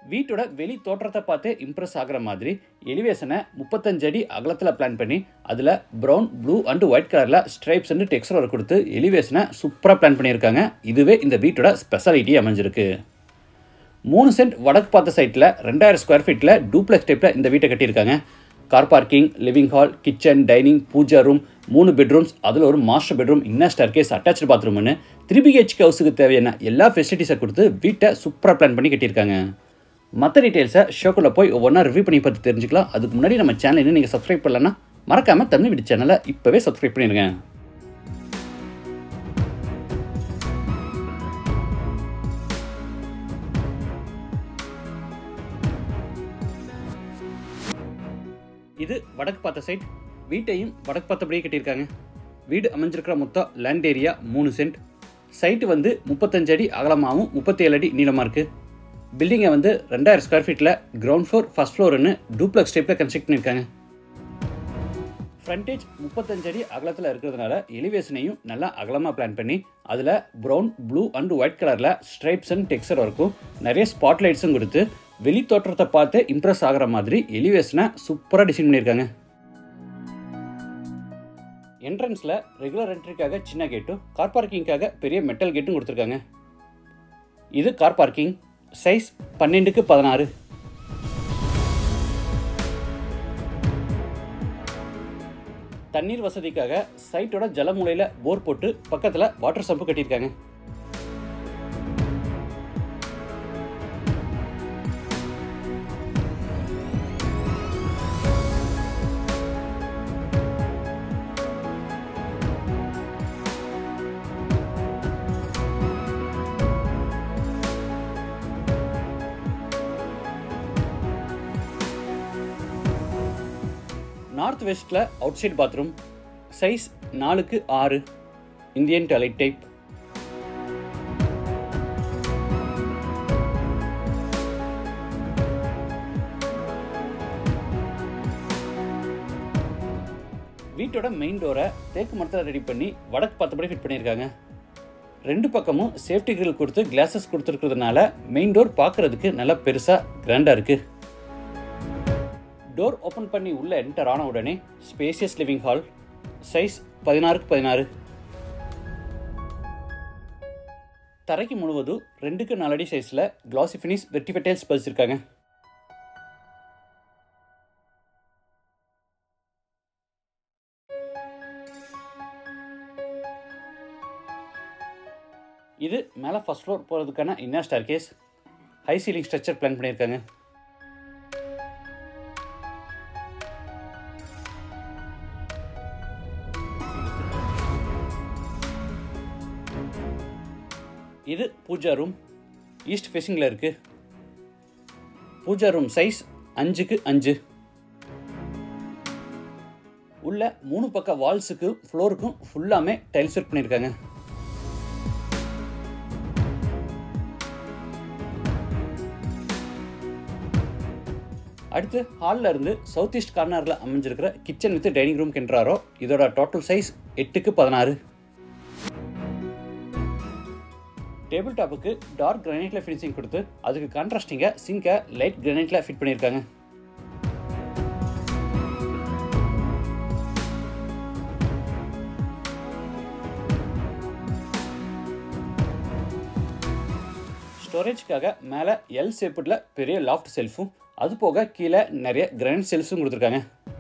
வீட்டோட வெளி தோற்றத்தை பார்த்து இம்ப்ரெஸ் ஆகிற மாதிரி எலிவேஷனை முப்பத்தஞ்சு அடி அகலத்தில் பிளான் பண்ணி அதில் ப்ரௌன் ப்ளூ அண்ட் ஒயிட் கலரில் ஸ்ட்ரைப்ஸ் அண்ட் டெக்ஸ்டர் ஒர்க் கொடுத்து எலிவேஷனை சூப்பராக பிளான் பண்ணியிருக்காங்க இதுவே இந்த வீட்டோட ஸ்பெஷாலிட்டி அமைஞ்சிருக்கு மூணு சென்ட் வடக்கு பார்த்த சைட்டில் ரெண்டாயிரம் ஸ்கொயர் ஃபீட்டில் டூப்ளெக்ஸ் டைப்பில் இந்த வீட்டை கட்டியிருக்காங்க car parking living hall kitchen dining pooja room மூணு பெட்ரூம்ஸ் அதில் ஒரு master bedroom inner staircase attach பாத்ரூம்னு த்ரீ பிஹெச்கே ஹவுஸுக்கு தேவையான எல்லா ஃபெசிலிட்டிஸை கொடுத்து வீட்டை சூப்பராக பிளான் பண்ணி கட்டியிருக்காங்க மற்ற டீட்டெயில்ஸை ஷோக்குள்ளே போய் ஒவ்வொன்றா ரிவ்யூ பண்ணி பார்த்து தெரிஞ்சுக்கலாம் அதுக்கு முன்னாடி நம்ம சேனல் இன்னும் நீங்கள் சப்ஸ்கிரைப் பண்ணலன்னா மறக்காமல் தமிழ் வீடு சேனலை இப்போவே சப்ஸ்கிரைப் பண்ணிடுங்க இது வடக்கு பார்த்த சைட் வீட்டையும் வடக்கு பார்த்தபடியே கட்டியிருக்காங்க வீடு அமைஞ்சிருக்கிற மொத்தம் லேண்ட் ஏரியா மூணு சென்ட் சைட்டு வந்து முப்பத்தஞ்சு அடி அகலமாகவும் முப்பத்தேழு அடி நீளமாக இருக்குது பில்டிங்கை வந்து ரெண்டாயிரம் ஸ்கொயர் ஃபீட்டில் கிரவுண்ட் ஃப்ளோர் ஃபஸ்ட் ஃப்ளோர்னு டூப்ளெக்ஸ் டைப்பில் கன்ஸ்ட்ரக்ட் பண்ணியிருக்காங்க ஃப்ரண்டேஜ் முப்பத்தஞ்சு அடி அகலத்தில் இருக்கிறதுனால எலிவேஷனையும் நல்லா அகலமாக பிளான் பண்ணி அதில் ப்ரௌன் ப்ளூ அண்ட் ஒயிட் கலரில் ஸ்ட்ரைப்ஸ் அண்ட் டெக்ஸ்டர் ஒர்க்கும் நிறைய ஸ்பாட் லைட்ஸும் கொடுத்து வெளி தோற்றத்தை பார்த்து இம்ப்ரெஸ் ஆகிற மாதிரி எலிவேஷனை சூப்பராக டிசைன் பண்ணியிருக்காங்க என்ட்ரன்ஸில் ரெகுலர் என்ட்ரிக்காக சின்ன கேட்டும் கார் பார்க்கிங்காக பெரிய மெட்டல் கேட்டும் கொடுத்துருக்காங்க இது கார் பார்க்கிங் சைஸ் பன்னெண்டுக்கு பதினாறு தண்ணீர் வசதிக்காக சைட்டோட ஜலமூலையில் போர் போட்டு பக்கத்தில் வாட்டர் சம்பு கட்டியிருக்காங்க நார்த் வெஸ்ட்டில் அவுட் சைட் பாத்ரூம் சைஸ் நாலுக்கு ஆறு இந்தியன் டாய்லெட் டைப் வீட்டோட மெயின் டோரை தேக்கு மரத்தில் ரெடி பண்ணி வடக்கு பார்த்தபடி ஃபிட் பண்ணியிருக்காங்க ரெண்டு பக்கமும் சேஃப்டி கிரில் கொடுத்து கிளாஸஸ் கொடுத்துருக்கிறதுனால மெயின் டோர் பார்க்குறதுக்கு நல்லா பெருசாக கிராண்டாக இருக்குது டோர் ஓப்பன் பண்ணி உள்ளே என்டர் ஆன உடனே ஸ்பேசியஸ் லிவிங் ஹால் சைஸ் பதினாறுக்கு பதினாறு தரைக்கு முழுவதும் ரெண்டுக்கு நாலடி சைஸில் கிளாசி ஃபினிஷ் வெர்டிஃபெட்டைல்ஸ் பதிச்சிருக்காங்க இது மேலே ஃபர்ஸ்ட் ஃப்ளோர் போகிறதுக்கான inner staircase high ceiling structure plan பண்ணியிருக்காங்க இது பூஜா ரூம் ஈஸ்ட் ஃபேஸிங்கில் இருக்குது பூஜா ரூம் சைஸ் அஞ்சுக்கு அஞ்சு உள்ள மூணு பக்க வால்ஸுக்கு ஃப்ளோருக்கும் ஃபுல்லாமே டைல்ஸ் ஒர்க் பண்ணியிருக்காங்க அடுத்து ஹாலில் இருந்து சவுத் ஈஸ்ட் கார்னரில் அமைஞ்சிருக்கிற கிச்சன் வித் டைனிங் ரூம் கென்றாரோ இதோட டோட்டல் சைஸ் எட்டுக்கு பதினாறு டேபிள் டாப்புக்கு டார்க் கிரானைட்ல ஃபினிஷிங் கொடுத்து அதுக்கு கான்ட்ராஸ்டிங்காக சிங்கை லைட் கிரானைட்ல ஃபிட் பண்ணியிருக்காங்க ஸ்டோரேஜ்க்காக மேலே எல் ஷேப்பில் பெரிய லாஃப்ட் செல்ஃபும் அது போக கீழே நிறைய கிரானைட் செல்ஃப்ஸும் கொடுத்துருக்காங்க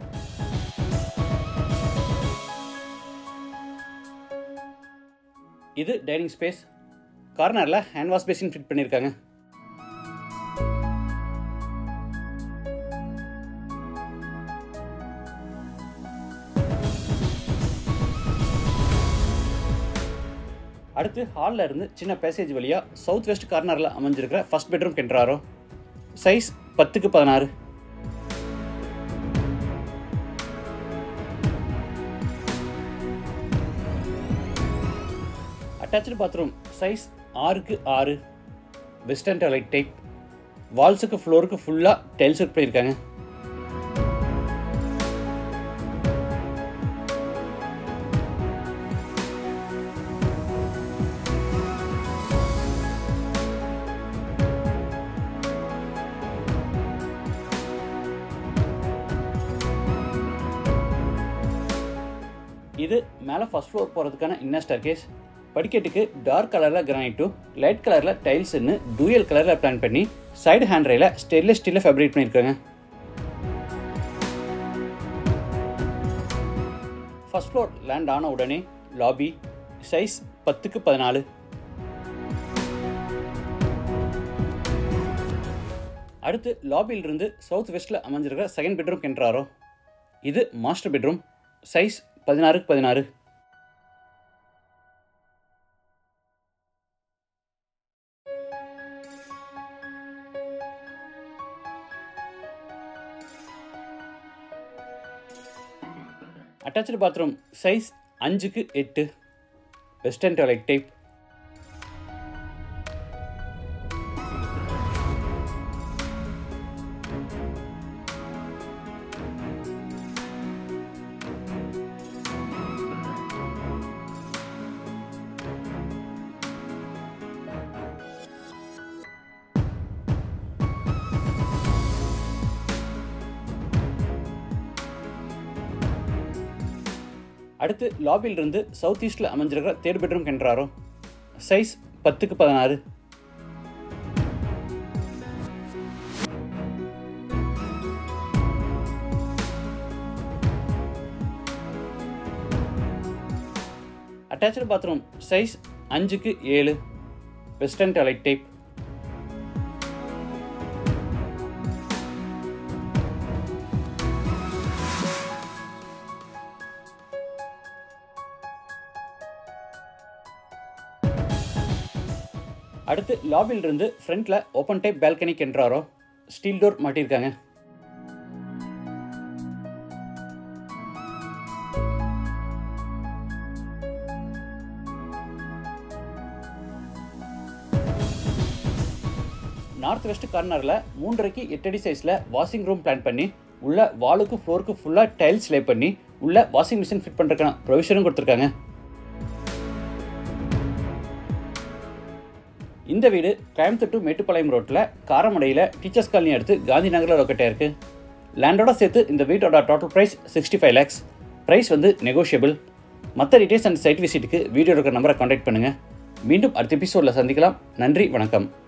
இது டைனிங் ஸ்பேஸ் கார்னரில் ஹேண்ட் வாஷ் பேசின் ஃபிட் பண்ணியிருக்காங்க அடுத்து ஹாலில் இருந்து சின்ன பேசேஜ் வழியாக சவுத் வெஸ்ட் கார்னரில் அமைஞ்சிருக்கிற ஃபர்ஸ்ட் பெட்ரூம் கென்றாரோ சைஸ் பத்துக்கு பதினாறு அட்டாச்சு பாத்ரூம் சைஸ் ஆறுக்கு ஆறு வெஸ்டர்ன் டாய்லெட் டைப் வால்ஸுக்கு ஃப்ளோருக்கு ஃபுல்லாக டைல்ஸ் ஒர்க் பண்ணியிருக்காங்க இது மேலே ஃபர்ஸ்ட் ஃப்ளோர் போகிறதுக்கான இன்னர் ஸ்டார் கேஸ் படிக்கட்டுக்கு டார்க் கலரில் கிரானைட்டும் லைட் கலரில் டைல்ஸ்னு டூயல் கலரில் பிளான் பண்ணி சைடு ஹேண்ட் ரயில ஸ்டெயின்லெஸ் ஸ்டீலில் ஃபேப்ரிக் பண்ணியிருக்காங்க ஃபர்ஸ்ட் ஃப்ளோர் லேண்ட் ஆன உடனே லாபி சைஸ் பத்துக்கு பதினாலு அடுத்து லாபியிலிருந்து சவுத் வெஸ்ட்டில் அமைஞ்சிருக்கிற செகண்ட் பெட்ரூம் கென்றாரோ இது மாஸ்டர் பெட்ரூம் சைஸ் பதினாறுக்கு பதினாறு அட்டாச்சு பாத்ரூம் சைஸ் அஞ்சுக்கு எட்டு வெஸ்டர்ன் டாய்லெட் டைப் அடுத்து லாபியிலிருந்து சவுத் ஈஸ்டில் அமைஞ்சிருக்கிற தேர்ட் பெட்ரூம் கென்றாரோ சைஸ் பத்துக்கு பதினாறு அட்டாச்சு பாத்ரூம் சைஸ் அஞ்சுக்கு ஏழு வெஸ்டர்ன் டாய்லெட் டைப் அடுத்து லாபியிலிருந்து ஃப்ரண்ட்ல ஓப்பன் டைப் பால்கனி கென்றாரோ ஸ்டீல் டோர் மாட்டியிருக்காங்க நார்த் வெஸ்ட் கார்னரில் மூன்றரைக்கு எட்டடி சைஸில் வாஷிங் ரூம் பிளான் பண்ணி உள்ள வாலுக்கு ஃப்ளோருக்கு ஃபுல்லாக டைல்ஸ் லே பண்ணி உள்ள வாஷிங் மிஷின் ஃபிட் பண்ணுறதுக்கான ப்ரொவிஷனும் கொடுத்துருக்காங்க இந்த வீடு கோயம்புத்தூர் டு மேட்டுப்பாளையம் ரோட்டில் காரமடையில் டீச்சர்ஸ் காலனி அடுத்து காந்தி நகரில் லொக்கேட்டாக இருக்குது லேண்டோட சேர்த்து இந்த வீட்டோட total price sixty five lakhs price வந்து நெகோஷியபிள் மற்ற டீட்டெயில்ஸ் அண்ட் சைட் விசிட்டுக்கு வீடியோ இருக்கிற நம்பரை காண்டாக்ட் பண்ணுங்கள் மீண்டும் அடுத்த எபிசோடில் சந்திக்கலாம் நன்றி வணக்கம்